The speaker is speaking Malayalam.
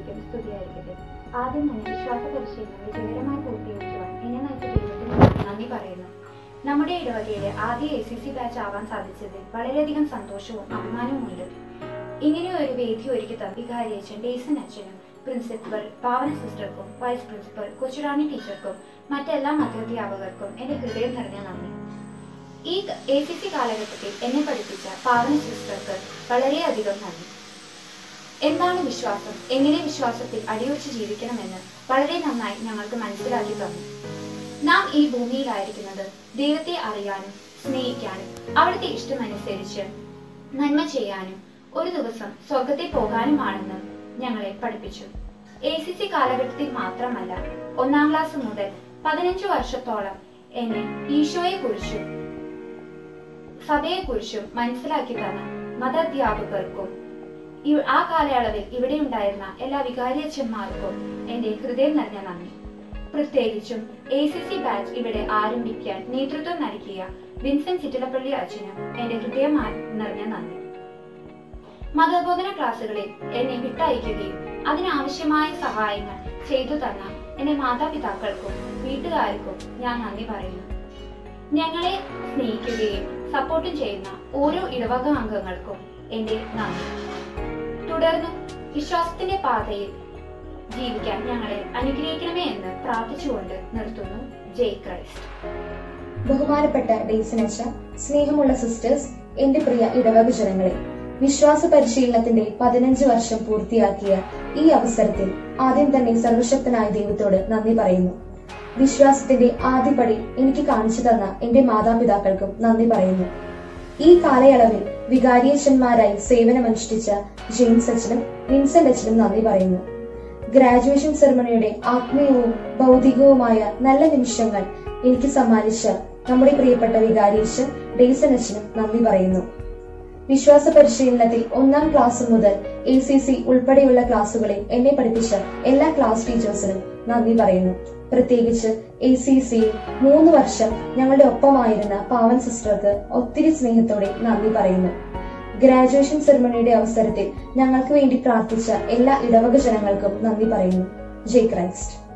എന്നേക്കും സ്തുതിയായിരിക്കട്ടെ ആദ്യം തന്നെ വിശ്വാസ പരിശീലനം വിജയകരമായി പൂർത്തീകരിക്കുവാൻ എന്നെ നയിച്ച ദൈവത്തിന് ഞാൻ നന്ദി പറയുന്നു നമ്മുടെ ഇടവകയിലെ ആദ്യ എ സി സി ബാച്ച് ആവാൻ സാധിച്ചതിൽ വളരെയധികം സന്തോഷവും അഭിമാനവും ഉണ്ട് ഇങ്ങനെ ഒരു വേദി ഒരുക്കി തന്ന വികാരി അച്ഛൻ ഡേസൻ അച്ഛനും പ്രിൻസിപ്പൽ പാവന സിസ്റ്റർക്കും വൈസ് പ്രിൻസിപ്പൽ കൊച്ചുറാണി ടീച്ചർക്കും മറ്റെല്ലാ അധ്യാപകർക്കും എന്റെ ഹൃദയം നിറഞ്ഞ നന്ദി ഈ എ സി സി കാലഘട്ടത്തിൽ എന്നെ പഠിപ്പിച്ച പാവന സിസ്റ്റർക്ക് വളരെയധികം നന്ദി എന്താണ് വിശ്വാസം എങ്ങനെ വിശ്വാസത്തിൽ അടിയുറച്ച് ജീവിക്കണമെന്ന് വളരെ നന്നായി ഞങ്ങൾക്ക് മനസ്സിലാക്കി തന്നു നാം ഈ ഭൂമിയിലായിരിക്കുന്നത് ദൈവത്തെ അറിയാനും സ്നേഹിക്കാനും അവിടുത്തെ ഇഷ്ടമനുസരിച്ച് നന്മ ചെയ്യാനും ഒരു ദിവസം സ്വർഗത്തിൽ പോകാനുമാണെന്ന് ഞങ്ങളെ പഠിപ്പിച്ചു എ സി സി കാലഘട്ടത്തിൽ മാത്രമല്ല ഒന്നാം ക്ലാസ് മുതൽ പതിനഞ്ചു വർഷത്തോളം എന്നെ ഈശോയെ കുറിച്ചും സഭയെക്കുറിച്ചും മനസ്സിലാക്കി തന്ന മതാധ്യാപകർക്കും ഈ- ആ കാലയളവിൽ ഇവിടെ ഉണ്ടായിരുന്ന എല്ലാ വികാരിയച്ഛന്മാർക്കും എന്റെ ഹൃദയം നിറഞ്ഞ നന്ദി പ്രത്യേകിച്ചും എ സി സി ബാച്ച് ഇവിടെ ആരംഭിക്കാൻ നേതൃത്വം നൽകിയ വിൻസെന്റ് ചിറ്റിലപ്പള്ളി അച്ഛനും എന്റെ ഹൃദയം ആ- നിറഞ്ഞ നന്ദി മതബോധന ക്ലാസ്സുകളിൽ എന്നെ വിട്ടയക്കുകയും അതിനാവശ്യമായ സഹായങ്ങൾ ചെയ്തു തന്ന എന്റെ മാതാപിതാക്കൾക്കും വീട്ടുകാർക്കും ഞാൻ നന്ദി പറയുന്നു ഞങ്ങളെ സ്നേഹിക്കുകയും സപ്പോർട്ടും ചെയ്യുന്ന ഓരോ ഇടവക അംഗങ്ങൾക്കും എന്റെ നന്ദി തുടർന്നും വിശ്വാസത്തിന്റെ പാതയിൽ ജീവിക്കാൻ ഞങ്ങളെ അനുഗ്രഹിക്കണമേ എന്ന് പ്രാർത്ഥിച്ചുകൊണ്ട് നിർത്തുന്നു ജയ് ക്രൈസ്റ്റ് ബഹുമാനപ്പെട്ട ഡേസനച്ച സ്നേഹമുള്ള സിസ്റ്റേഴ്സ് എന്റെ പ്രിയ ഇടവക ജനങ്ങളെ വിശ്വാസ പരിശീലനത്തിന്റെ പതിനഞ്ച് വർഷം പൂർത്തിയാക്കിയ ഈ അവസരത്തിൽ ആദ്യം തന്നെ സർവശക്തനായ ദൈവത്തോട് നന്ദി പറയുന്നു വിശ്വാസത്തിന്റെ ആദ്യപടി എനിക്ക് കാണിച്ചു തന്ന എന്റെ മാതാപിതാക്കൾക്കും നന്ദി പറയുന്നു ഈ കാലയളവിൽ വികാരിയച്ഛന്മാരായി സേവനമനുഷ്ഠിച്ച ജെയിംസ് അച്ഛനും വിൻസെന്റ് അച്ഛനും നന്ദി പറയുന്നു ഗ്രാജുവേഷൻ സെറമണിയുടെ ആത്മീയവും ഭൗതികവുമായ നല്ല നിമിഷങ്ങൾ എനിക്ക് സമ്മാനിച്ച നമ്മുടെ പ്രിയപ്പെട്ട വികാരിയച്ഛൻ ഡേസൻ അച്ഛനും നന്ദി പറയുന്നു വിശ്വാസ പരിശീലനത്തിൽ ഒന്നാം ക്ലാസ് മുതൽ എ സി സി ഉൾപ്പെടെയുള്ള ക്ലാസ്സുകളിൽ എന്നെ പഠിപ്പിച്ച എല്ലാ ക്ലാസ് ടീച്ചേഴ്സിനും നന്ദി പറയുന്നു പ്രത്യേകിച്ച് എ സി സിയിൽ മൂന്ന് വർഷം ഞങ്ങളുടെ ഒപ്പമായിരുന്ന പാവൻ സിസ്റ്റർക്ക് ഒത്തിരി സ്നേഹത്തോടെ നന്ദി പറയുന്നു ഗ്രാജുവേഷൻ സെറമണിയുടെ അവസരത്തിൽ ഞങ്ങൾക്ക് വേണ്ടി പ്രാർത്ഥിച്ച എല്ലാ ഇടവക ജനങ്ങൾക്കും നന്ദി പറയുന്നു ജയ് ക്രൈസ്റ്റ്